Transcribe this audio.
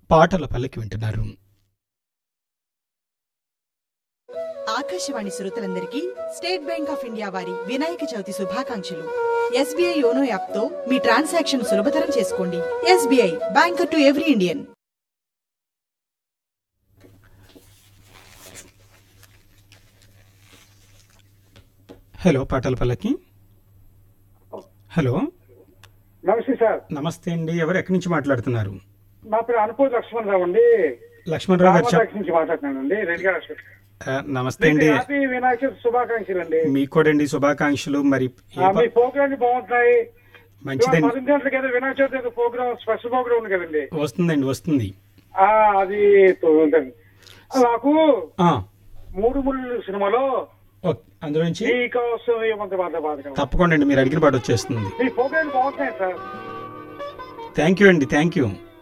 పాటల పల్లకి వింటున్నారు ఆకాశవాణి శ్రోతలందరికీ స్టేట్ బ్యాంక్ ఆఫ్ ఇండియా వారి వినాయక చవితి శుభాకాంక్షలు ఎస్బీఐ యోనో యాప్ తో మీ ట్రాన్సాక్షన్ సులభతరం చేసుకోండి SBI bank to every Indian hello పాటల పల్లకి హలో నమస్తే సార్ నమస్తే అండి ఎవరు ఎక్కడి నుంచి మాట్లాడుతున్నారు నా పేరు అనుపూర్ లక్ష్మణరావు అండి లక్ష్మణరావు గారు చెప్ రామదాస్ నుంచి మాట్లాడుతున్నానండి రెడ్డి గారు ఆ, నమస్తే అండి హ్యాపీ వినాయక చవితి శుభాకాంక్షలు అండి మీకు కూడా అండి శుభాకాంక్షలు మరి ఏ మీ ప- ప్రోగ్రామ్ బాగుంటున్నాయి ఇవాళ మంచిదండి పది గంటలకి ఏదో వినాయక చవితి ఏదో ప్రోగ్రామ్ స్పెషల్ ప్రోగ్రామ్ ఉంది కదండి వస్తుందండి వస్తుంది ఆ అది ఉందండి నాకు ఆ, మూడు ముళ్ళు సినిమాలో ఓకే. అందులో నుంచి ఈ కోసం ఏమంత బాధ బాధ తప్పకుండా అండి మీరు అడిగిన పాట వచ్చేస్తుంది మీ ప్రోగ్రామ్ బాగుంటున్నాయి సార్ థ్యాంక్ యూ అండి థ్యాంక్ యూ